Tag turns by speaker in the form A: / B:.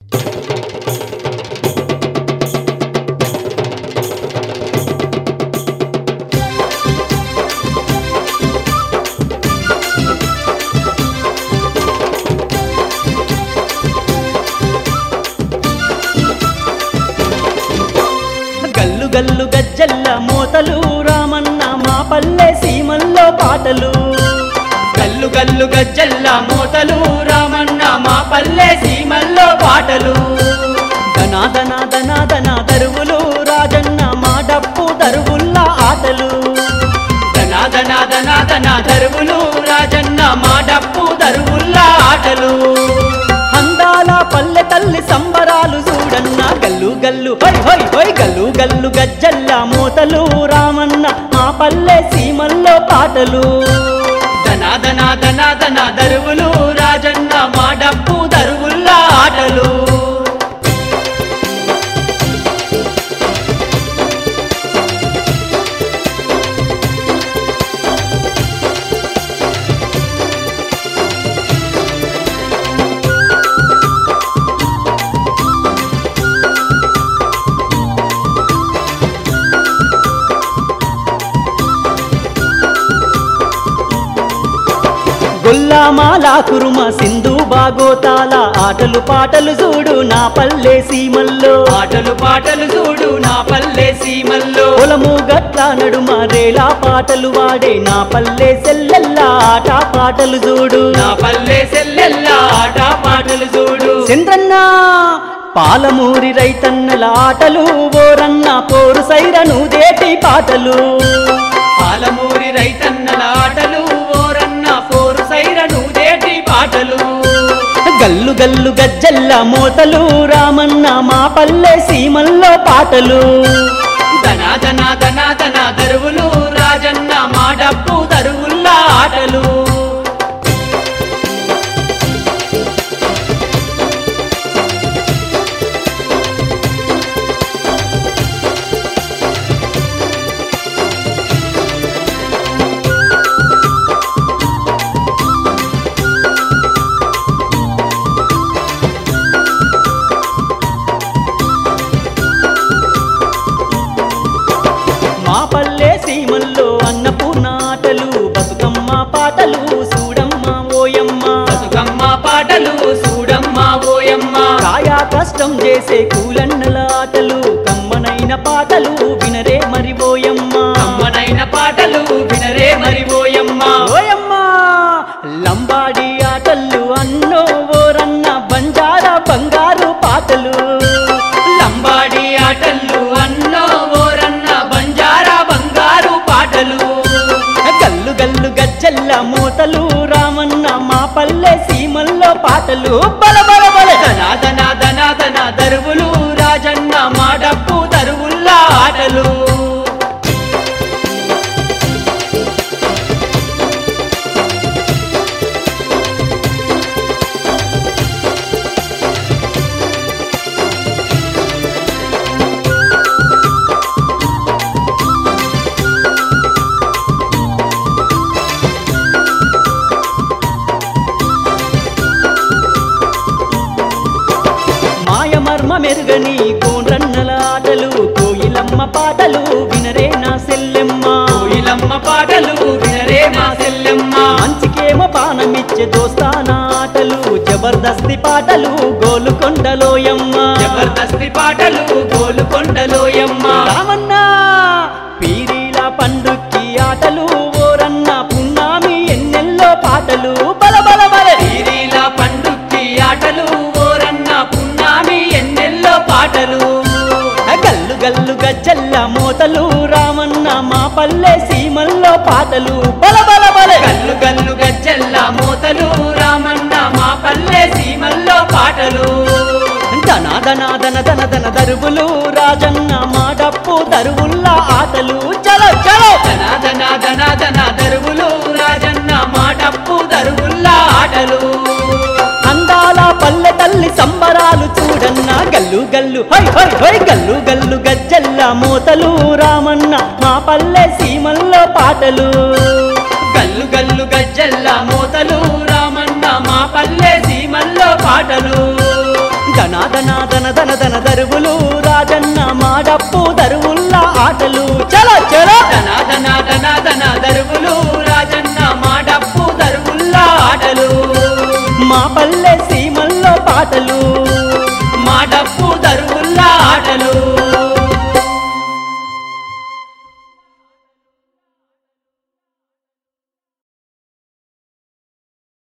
A: గల్లు గల్లు గజ్జల్ల మోతలు రామన్న మా పల్లె సీమల్లో పాటలు
B: గల్లు గల్లు గజ్జల్ల మోతలు రామన్న మా పల్లె సీమల్లో పాటలు
A: ధనా ధనా ధనా ధనా దరువులు రాజన్న మా డప్పు దరువుల్లా ఆటలు
B: ధనా ధనా ధనా ధనా దరువులు రాజన్న మా డప్పు దరువుల్లా ఆటలు
A: అందాల పల్లె తల్లి సంబరాలు చూడన్న గల్లు గల్లు హొయ్ హొయ్ హొయ్ గల్లు గల్లు గజ్జల్ల మోతలు రామన్న మా పల్లె సీమల్లో పాటలు
B: ధనా ధనా ధనా ధనా దరువులు రాజన్న మా డప్పు దరువుల్లా ఆటలు
A: గొల్లామాలా కురుమ సింధు బాగోతాల ఆటలు పాటలు చూడు నా పల్లె సీమల్లో
B: ఆటలు పాటలు చూడు నా పల్లె సీమల్లో
A: పొలము గట్ల నడుమ రేలా పాటలు వాడే నా పల్లె సెల్లెల్లా ఆట పాటలు చూడు
B: నా పల్లె సెల్లెల్లా ఆట పాటలు చూడు
A: చంద్రన్న పాలమూరి రైతన్నల ఆటలు ఓరన్న పోరు సైరను దేటి పాటలు
B: పాలమూరి రైతన్నల ఆటలు ఓరన్న పోరు సైరను దేటి పాటలు
A: గల్లు గల్లు గజ్జల్ల మోతలు రామన్న మా పల్లె సీమల్లో పాటలు
B: ధనా ధనా ధనా ధనా దరువులు రాజన్న మా డప్పు దరువుల్లా ఆటలు
A: మా పల్లె సీమల్లో అన్నపూర్ణ ఆటలు బతుకమ్మ పాటలు చూడమ్మ ఓయమ్మ
B: బతుకమ్మ పాటలు చూడమ్మ ఓయమ్మ
A: కాయా కష్టం చేసే కూలన్నల ఆటలు కమ్మనైన పాటలు వినరే మరి ఓయమ్మ
B: అమ్మనైన పాటలు వినరే మరి ఓయమ్మ
A: ఓయమ్మ లంబాడి ఆటలు అన్నో ఓరన్న బంజారా బంగారు పాటలు
B: లంబాడి ఆటలు అన్నో ఓరన్న బంజారా బంగారు పాటలు
A: గల్లు గల్లు గజ్జల్ల మూతలు రామన్న మా పల్లె సీమల్లో పాటలు బల బల బల
B: ధనా ధనా ధనా ధనా దరువులు రాజన్న మా డప్పు దరువుల్లా ఆటలు
A: మాయ మర్మ మెరుగని కోండ్రన్నల ఆటలు కోయిలమ్మ పాటలు వినరే నా సెల్లెమ్మ
B: కోయిలమ్మ పాటలు వినరే మా సెల్లెమ్మ
A: మంచికేమో పానమిచ్చే దోస్తాన ఆటలు జబర్దస్తి పాటలు గోలుకొండలోయమ్మ
B: జబర్దస్తి పాటలు గోలుకొండలోయమ్మ
A: రామన్న పీరీల పండుక్కి ఆటలు ఓరన్న పున్నామి ఎన్నెల్లో పాటలు బల బల బల
B: తీరీల పండుక్కి ఆటలు ఓరన్న పున్నామి ఎన్నెల్లో పాటలు
A: గల్లు గల్లు గజ్జల్ల మోతలు రామన్న మా పల్లె సీమల్లో పాటలు బల బల బల
B: గల్లు గల్లు గజ్జల్ల మోతలు రామన్న మా పల్లె సీమల్లో పాటలు
A: ధన ధన ధన ధన ధన దరువులు రాజన్న మా డప్పు దరువుల్లా ఆటలు చలో చలో
B: ధన ధన ధన ధన దరువులు రాజన్న మా డప్పు దరువుల్లా ఆటలు
A: అందాల పల్లె తల్లి సంబరాలు చూడన్న గల్లు గల్లు హై హై హై గల్లు గల్లు గజ్జల్ల మోతలు రామన్న మా పల్లె సీమల్లో పాటలు
B: గల్లు గల్లు గజ్జల్ల మోతలు రామన్న మా పల్లె సీమల్లో పాటలు
A: ధనాదన ధన ధన ధన దరువులు రాజన్న మాడప్పు దరువుల్లా ఆటలు చలో చలో
B: ధనాదన ధనాదన దరువులు రాజన్న మా డప్పు దరువుల్లా ఆటలు
A: మా పల్లె సీమల్లో పాటలు
B: మా డప్పు దరువుల్లా ఆటలు